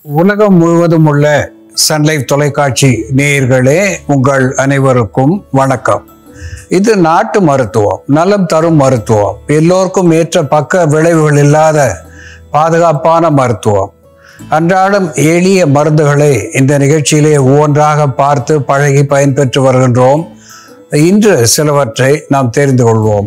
உலகம் முழுவதும் உள்ள சன்லைஃப் தொலைக்காட்சி நேயர்களே உங்கள் அனைவருக்கும் வணக்கம் இது நாட்டு மருத்துவம் நலம் தரும் மருத்துவம் எல்லோருக்கும் ஏற்ற பக்க விளைவுகள் இல்லாத பாதுகாப்பான மருத்துவம் அன்றாடம் எளிய மருந்துகளை இந்த நிகழ்ச்சியிலே ஒவ்வொன்றாக பார்த்து பழகி பயன்பெற்று வருகின்றோம் இன்று சிலவற்றை நாம் தெரிந்து கொள்வோம்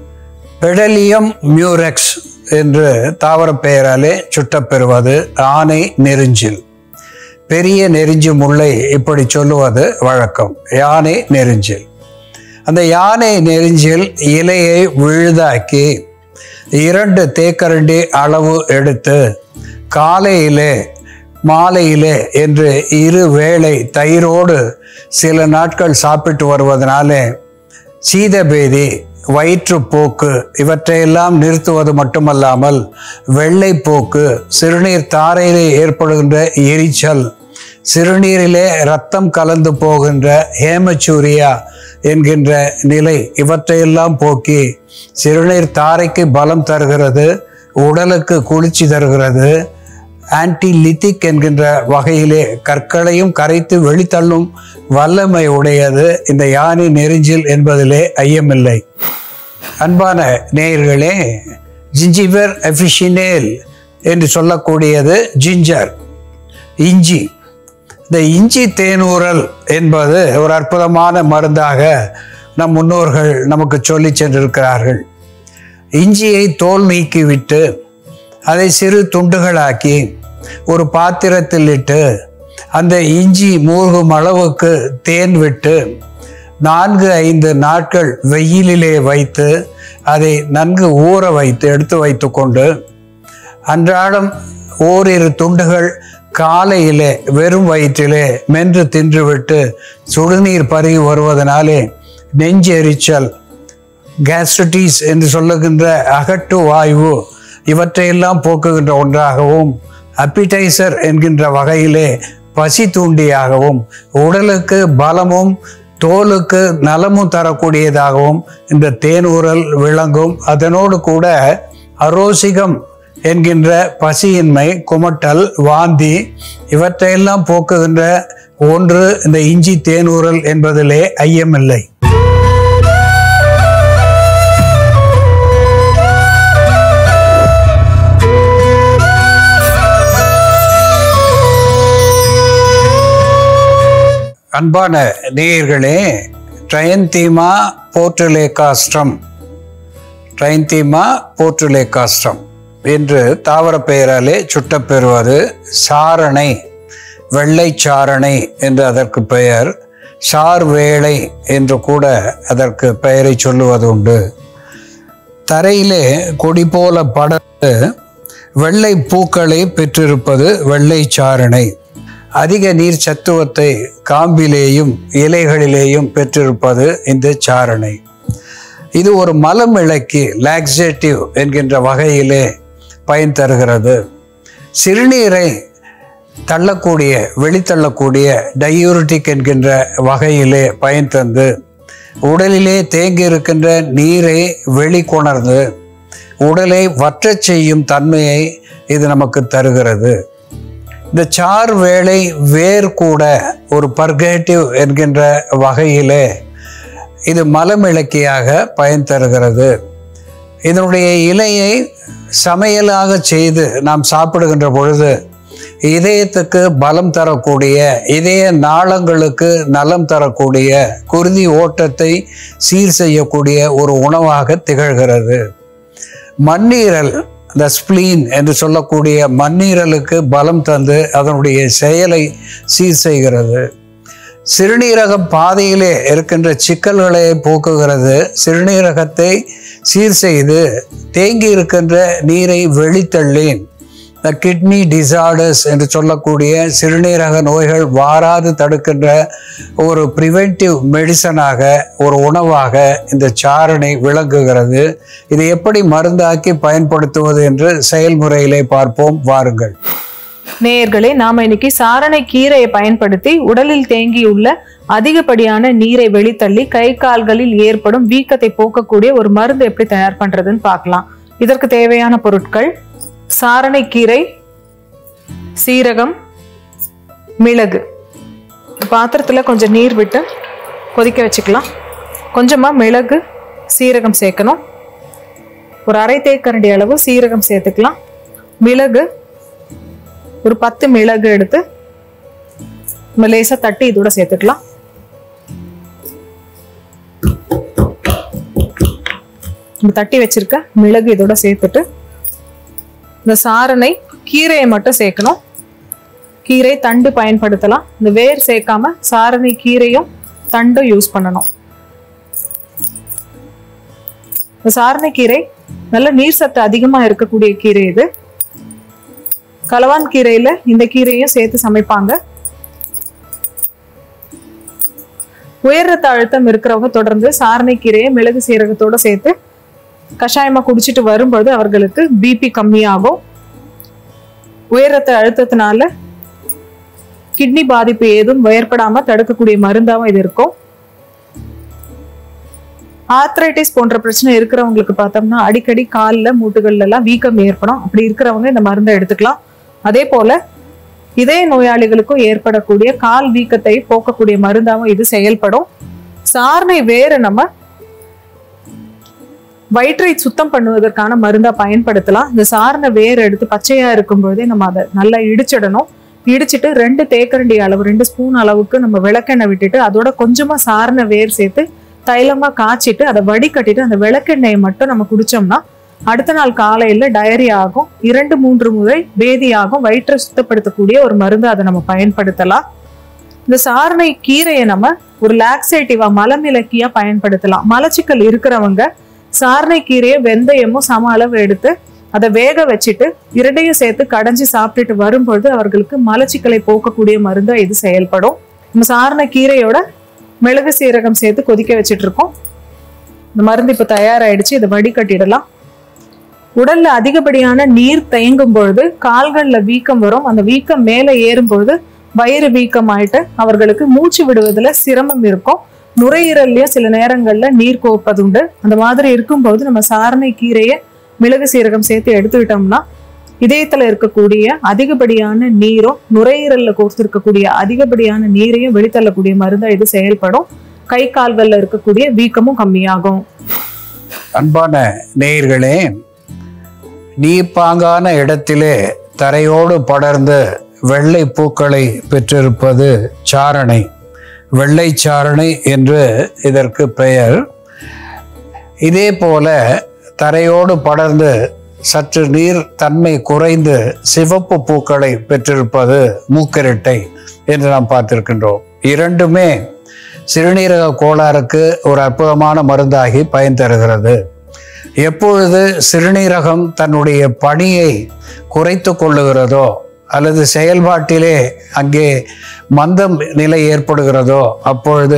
பெடலியம் மியூரெக்ஸ் என்று தாவர பெயராலே சுட்டப்பெறுவது ஆனை நெருஞ்சில் பெரிய நெருஞ்சி முல்லை இப்படி சொல்லுவது வழக்கம் யானை நெருஞ்சில் அந்த யானை நெருஞ்சில் இலையை விழுதாக்கி இரண்டு தேக்கரண்டி அளவு எடுத்து காலையிலே மாலையிலே என்று இரு வேளை தயிரோடு சில நாட்கள் சாப்பிட்டு வருவதனாலே சீதபேதி வயிற்றுப்போக்கு இவற்றையெல்லாம் நிறுத்துவது மட்டுமல்லாமல் வெள்ளைப்போக்கு சிறுநீர் தாரையிலே ஏற்படுகின்ற எரிச்சல் சிறுநீரிலே ரத்தம் கலந்து போகின்ற ஹேமச்சூரியா என்கின்ற நிலை இவற்றையெல்லாம் போக்கி சிறுநீர் தாரைக்கு பலம் தருகிறது உடலுக்கு குளிர்ச்சி தருகிறது ஆன்டி லித்திக் என்கின்ற வகையிலே கற்களையும் கரைத்து வெளித்தள்ளும் வல்லமை உடையது இந்த யானை நெருஞ்சில் என்பதிலே ஐயமில்லை அன்பான நேயர்களே ஜிஞ்சிபர் எஃபிஷினேல் என்று சொல்லக்கூடியது ஜிஞ்சர் இஞ்சி இந்த இஞ்சி தேனூரல் என்பது ஒரு அற்புதமான மருந்தாக நம் முன்னோர்கள் நமக்கு சொல்லி சென்றிருக்கிறார்கள் இஞ்சியை தோல் நீக்கிவிட்டு அதை சிறு துண்டுகளாக்கி ஒரு பாத்திரத்தில் இட்டு அந்த இஞ்சி மூழ்கும் அளவுக்கு தேன் விட்டு நான்கு ஐந்து நாட்கள் வெயிலிலே வைத்து அதை நன்கு ஊற வைத்து எடுத்து வைத்துக்கொண்டு அன்றாடம் ஓரிரு துண்டுகள் காலையிலே வெறும் வயிற்றிலே மென்று தின்றுவிட்டு சுடுநீர் பருகி வருவதனாலே நெஞ்செரிச்சல் கேஸ்ட்ரிட்டிஸ் என்று சொல்லுகின்ற அகட்டு வாயு இவற்றையெல்லாம் போக்குகின்ற ஒன்றாகவும் அப்பிடைசர் என்கின்ற வகையிலே பசி தூண்டியாகவும் உடலுக்கு பலமும் தோலுக்கு நலமும் தரக்கூடியதாகவும் இந்த தேனூரல் விளங்கும் அதனோடு கூட அரோசிகம் என்கின்ற பசியின்மை குமட்டல் வாந்தி இவற்றையெல்லாம் போக்குகின்ற ஒன்று இந்த இஞ்சி தேனூரல் என்பதிலே ஐயமில்லை அன்பான நேயர்களே ட்ரயந்தீமா போர்ட்டுலேகாஸ்ட்ரம் ட்ரைன்தீமா போர்ட்டுலேகாஸ்ட்ரம் என்று தாவர பெயராலே சுட்டப்பெறுவது சாரணை வெள்ளை சாரணை என்று அதற்கு பெயர் சார்வேளை என்று கூட அதற்கு பெயரை சொல்லுவது உண்டு தரையிலே கொடி போல படர்ந்து வெள்ளை பூக்களை பெற்றிருப்பது வெள்ளை சாரணை அதிக நீர் சத்துவத்தை காம்பிலேயும் இலைகளிலேயும் பெற்றிருப்பது இந்த சாரணை இது ஒரு மலம் இழக்கி லாக்ஸேட்டிவ் என்கின்ற வகையிலே பயன் தருகிறது சிறுநீரை தள்ளக்கூடிய வெளித்தள்ளக்கூடிய டையூரிட்டிக் என்கின்ற வகையிலே பயன் தந்து உடலிலே தேங்கி இருக்கின்ற நீரை வெளிக்கொணர்ந்து உடலை வற்றச் செய்யும் தன்மையை இது நமக்கு தருகிறது இந்த சார் வேளை வேர் கூட ஒரு பர்கேட்டிவ் என்கின்ற வகையிலே இது மலமிளக்கியாக பயன் தருகிறது இதனுடைய இலையை சமையலாக செய்து நாம் சாப்பிடுகின்ற பொழுது இதயத்துக்கு பலம் தரக்கூடிய இதய நாளங்களுக்கு நலம் தரக்கூடிய குருதி ஓட்டத்தை சீர் செய்யக்கூடிய ஒரு உணவாக திகழ்கிறது மண்ணீரல் இந்த ஸ்ப்ளீன் என்று சொல்லக்கூடிய மண்ணீரலுக்கு பலம் தந்து அதனுடைய செயலை சீர் செய்கிறது சிறுநீரக பாதையிலே இருக்கின்ற சிக்கல்களை போக்குகிறது சிறுநீரகத்தை சீர் செய்து தேங்கி இருக்கின்ற நீரை வெளித்தள்ளேன் த கிட்னி டிசார்டர்ஸ் என்று சொல்லக்கூடிய சிறுநீரக நோய்கள் வாராது தடுக்கின்ற ஒரு ப்ரிவென்டிவ் மெடிசனாக ஒரு உணவாக இந்த சாரணை விளங்குகிறது இதை எப்படி மருந்தாக்கி பயன்படுத்துவது என்று செயல்முறையிலே பார்ப்போம் வாருங்கள் நேயர்களே நாம இன்னைக்கு சாரணை கீரையை பயன்படுத்தி உடலில் தேங்கியுள்ள அதிகப்படியான நீரை வெளித்தள்ளி கை கால்களில் ஏற்படும் வீக்கத்தை போக்கக்கூடிய ஒரு மருந்து எப்படி தயார் பண்றதுன்னு பார்க்கலாம் இதற்கு தேவையான பொருட்கள் சாரணை கீரை சீரகம் மிளகு பாத்திரத்தில் கொஞ்சம் நீர் விட்டு கொதிக்க வச்சுக்கலாம் கொஞ்சமாக மிளகு சீரகம் சேர்க்கணும் ஒரு அரை தேக்கரண்டி அளவு சீரகம் சேர்த்துக்கலாம் மிளகு ஒரு பத்து மிளகு எடுத்து நம்ம லேசாக தட்டி இதோட சேர்த்துக்கலாம் நம்ம தட்டி வச்சிருக்க மிளகு இதோட சேர்த்துட்டு இந்த சாரணை கீரையை மட்டும் சேர்க்கணும் கீரை தண்டு பயன்படுத்தலாம் இந்த வேர் சேர்க்காம சாரணை கீரையும் தண்டும் யூஸ் பண்ணணும் இந்த சாரணை கீரை நல்ல நீர் சத்து அதிகமா இருக்கக்கூடிய கீரை இது கலவான் கீரையில இந்த கீரையும் சேர்த்து சமைப்பாங்க உயர் ரத்த அழுத்தம் இருக்கிறவங்க தொடர்ந்து சாரணை கீரையை மிளகு சீரகத்தோட சேர்த்து கஷாயமா குடிச்சிட்டு வரும்பொழுது அவர்களுக்கு பிபி கம்மியாகும் உயர் ரத்த அழுத்தத்தினால கிட்னி பாதிப்பு ஏதும் ஏற்படாம தடுக்கக்கூடிய மருந்தாவும் இது இருக்கும் ஆர்த்ரைட்டிஸ் போன்ற பிரச்சனை இருக்கிறவங்களுக்கு பார்த்தோம்னா அடிக்கடி காலில் மூட்டுகள்ல எல்லாம் வீக்கம் ஏற்படும் அப்படி இருக்கிறவங்க இந்த மருந்தை எடுத்துக்கலாம் அதே போல இதய நோயாளிகளுக்கும் ஏற்படக்கூடிய கால் வீக்கத்தை போக்கக்கூடிய மருந்தாவும் இது செயல்படும் சார்னை வேற நம்ம வயிற்றை சுத்தம் பண்ணுவதற்கான மருந்தா பயன்படுத்தலாம் இந்த சாரண வேர் எடுத்து பச்சையா இருக்கும்போதே நம்ம அதை நல்லா இடிச்சிடணும் இடிச்சிட்டு ரெண்டு தேக்கரண்டி அளவு ரெண்டு ஸ்பூன் அளவுக்கு நம்ம விளக்கெண்ணெய் விட்டுட்டு அதோட கொஞ்சமா சாரண வேர் சேர்த்து தைலமா காய்ச்சிட்டு அதை வடிகட்டிட்டு அந்த விளக்கெண்ணெயை மட்டும் நம்ம குடிச்சோம்னா அடுத்த நாள் காலையில டயரி ஆகும் இரண்டு மூன்று முறை பேதி ஆகும் வயிற்றை சுத்தப்படுத்தக்கூடிய ஒரு மருந்து அதை நம்ம பயன்படுத்தலாம் இந்த சாரணை கீரையை நம்ம ஒரு லாக்ஸேட்டிவா மலமிளக்கியா பயன்படுத்தலாம் மலச்சிக்கல் இருக்கிறவங்க சாரணை கீரையை வெந்தயமும் சம அளவு எடுத்து அதை வேக வச்சுட்டு இரண்டையும் சேர்த்து கடைஞ்சி சாப்பிட்டுட்டு வரும்பொழுது அவர்களுக்கு மலச்சிக்கலை போக்கக்கூடிய மருந்தா இது செயல்படும் நம்ம சாரணை கீரையோட மிளகு சீரகம் சேர்த்து கொதிக்க வச்சுட்டு இருக்கோம் இந்த மருந்து இப்போ தயாராயிடுச்சு இதை வடிகட்டிடலாம் உடல்ல அதிகப்படியான நீர் தேங்கும் பொழுது கால்கள்ல வீக்கம் வரும் அந்த வீக்கம் மேலே ஏறும் பொழுது வயிறு வீக்கம் ஆயிட்டு அவர்களுக்கு மூச்சு விடுவதுல சிரமம் இருக்கும் நுரையீரல்லையும் சில நேரங்கள்ல நீர் கோப்பது உண்டு அந்த மாதிரி இருக்கும்போது நம்ம சாரணை கீரையை மிளகு சீரகம் சேர்த்து எடுத்துக்கிட்டோம்னா இதயத்துல இருக்கக்கூடிய அதிகப்படியான நீரும் நுரையீரல்ல கோர்த்திருக்கக்கூடிய அதிகப்படியான நீரையும் வெளித்தள்ளக்கூடிய மருந்தா இது செயல்படும் கை கால்கள்ல இருக்கக்கூடிய வீக்கமும் கம்மியாகும் அன்பான நேயர்களே நீர்ப்பாங்கான இடத்திலே தரையோடு படர்ந்து வெள்ளை பூக்களை பெற்றிருப்பது சாரணை வெள்ளை சாரணை என்று இதற்கு பெயர் இதே போல தரையோடு படர்ந்து சற்று நீர் தன்மை குறைந்து சிவப்பு பூக்களை பெற்றிருப்பது மூக்கிரட்டை என்று நாம் பார்த்திருக்கின்றோம் இரண்டுமே சிறுநீரக கோளாறுக்கு ஒரு அற்புதமான மருந்தாகி பயன் தருகிறது எப்பொழுது சிறுநீரகம் தன்னுடைய பணியை குறைத்து கொள்ளுகிறதோ அல்லது செயல்பாட்டிலே அங்கே மந்தம் நிலை ஏற்படுகிறதோ அப்பொழுது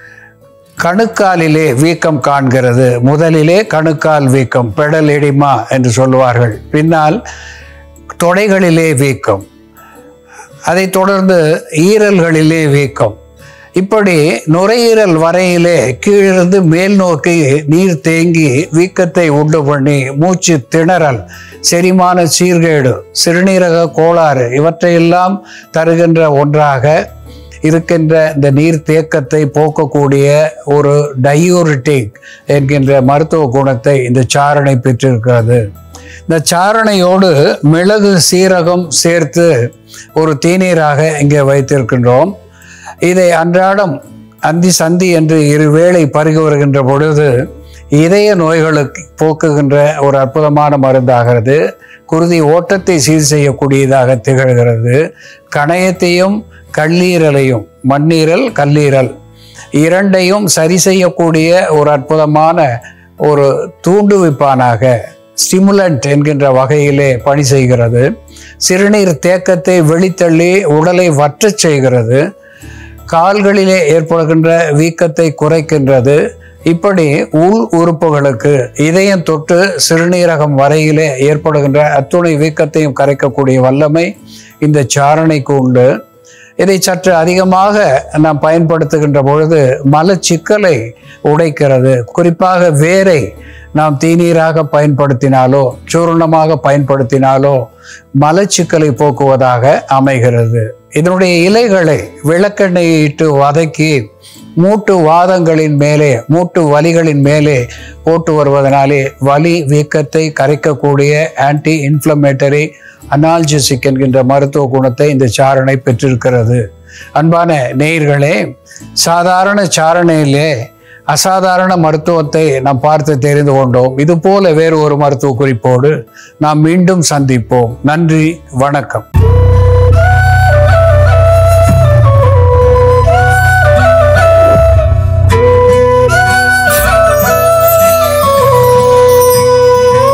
கணுக்காலிலே வீக்கம் காண்கிறது முதலிலே கணுக்கால் வீக்கம் பெடல் எடிமா என்று சொல்லுவார்கள் பின்னால் தொடைகளிலே வீக்கம் அதைத் தொடர்ந்து ஈரல்களிலே வீக்கம் இப்படி நுரையீரல் வரையிலே கீழிருந்து மேல் நோக்கி நீர் தேங்கி வீக்கத்தை உண்டு பண்ணி மூச்சு திணறல் செரிமான சீர்கேடு சிறுநீரக கோளாறு இவற்றையெல்லாம் தருகின்ற ஒன்றாக இருக்கின்ற இந்த நீர் தேக்கத்தை போக்கக்கூடிய ஒரு டயூரிட்டிக் என்கின்ற மருத்துவ குணத்தை இந்த சாரணை பெற்றிருக்கிறது இந்த சாரணையோடு மிளகு சீரகம் சேர்த்து ஒரு தேநீராக இங்கே வைத்திருக்கின்றோம் இதை அன்றாடம் அந்தி சந்தி என்று இருவேளை பருகி வருகின்ற பொழுது இதய நோய்களுக்கு போக்குகின்ற ஒரு அற்புதமான மருந்தாகிறது குருதி ஓட்டத்தை சீர் செய்யக்கூடியதாக திகழ்கிறது கணையத்தையும் கல்லீரலையும் மண்ணீரல் கல்லீரல் இரண்டையும் சரி செய்யக்கூடிய ஒரு அற்புதமான ஒரு தூண்டுவிப்பானாக ஸ்டிமுலண்ட் என்கின்ற வகையிலே பணி செய்கிறது சிறுநீர் தேக்கத்தை வெளித்தள்ளி உடலை வற்றச் செய்கிறது கால்களிலே ஏற்படுகின்ற வீக்கத்தை குறைக்கின்றது இப்படி உள் உறுப்புகளுக்கு இதயம் தொட்டு சிறுநீரகம் வரையிலே ஏற்படுகின்ற அத்துணை வீக்கத்தையும் கரைக்கக்கூடிய வல்லமை இந்த சாரணைக்கு உண்டு இதை சற்று அதிகமாக நாம் பயன்படுத்துகின்ற பொழுது மலச்சிக்கலை உடைக்கிறது குறிப்பாக வேரை நாம் தீநீராக பயன்படுத்தினாலோ சூர்ணமாக பயன்படுத்தினாலோ மலச்சிக்கலை போக்குவதாக அமைகிறது இதனுடைய இலைகளை விளக்கெண்ணெயை இட்டு வதக்கி மூட்டு வாதங்களின் மேலே மூட்டு வலிகளின் மேலே போட்டு வருவதனாலே வலி வீக்கத்தை கரைக்கக்கூடிய ஆன்டி இன்ஃப்ளமேட்டரி அனால்ஜிசிக் என்கின்ற மருத்துவ குணத்தை இந்த சாரணை பெற்றிருக்கிறது அன்பான நேயர்களே சாதாரண சாரணையிலே அசாதாரண மருத்துவத்தை நாம் பார்த்து தெரிந்து கொண்டோம் இது போல வேறு ஒரு மருத்துவ குறிப்போடு நாம் மீண்டும் சந்திப்போம் நன்றி வணக்கம்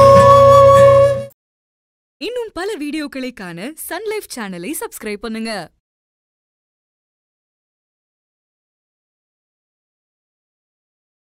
இன்னும் பல வீடியோக்களை காண சன்லைஃப் சேனலை சப்ஸ்கிரைப் பண்ணுங்க